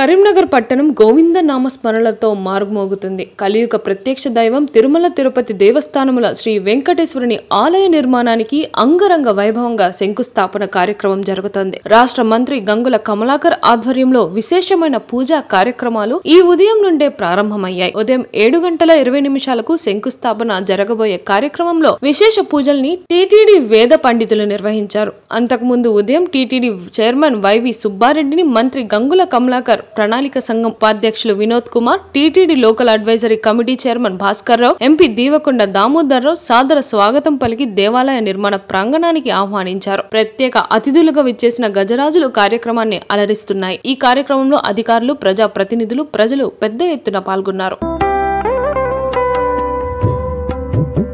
కరీంనగర్ పట్టణం గోవింద నామస్మరణలతో మారుమోగుతుంది కలియుగ ప్రత్యక్ష దైవం తిరుమల తిరుపతి దేవస్థానముల శ్రీ వెంకటేశ్వరుని ఆలయ నిర్మాణానికి అంగరంగ వైభవంగా శంకుస్థాపన కార్యక్రమం జరుగుతోంది రాష్ట్ర మంత్రి గంగుల కమలాకర్ ఆధ్వర్యంలో విశేషమైన పూజా కార్యక్రమాలు ఈ ఉదయం నుండే ప్రారంభమయ్యాయి ఉదయం ఏడు గంటల ఇరవై నిమిషాలకు శంకుస్థాపన జరగబోయే కార్యక్రమంలో విశేష పూజల్ని టీటీడీ వేద పండితులు నిర్వహించారు అంతకుముందు ఉదయం టీటీడీ చైర్మన్ వైవి సుబ్బారెడ్డిని మంత్రి గంగుల కమలాకర్ ప్రణాళిక సంఘం ఉపాధ్యక్షులు Vinod Kumar TTD local advisory committee chairman Bhaskar Rao MP Deevakonda Damodar Rao సాదర స్వాగతం పలికి దేవాలయ నిర్మాణ ప్రాంగణానికి ఆహ్వానించారు ప్రత్యేక అతిథులుగా విచ్చేసిన గజరాజులు కార్యక్రమాన్ని అలరిస్తున్నాయి ఈ కార్యక్రమంలో అధికారులు ప్రజా ప్రతినిధులు ప్రజలు పెద్ద ఎత్తున పాల్గొన్నారు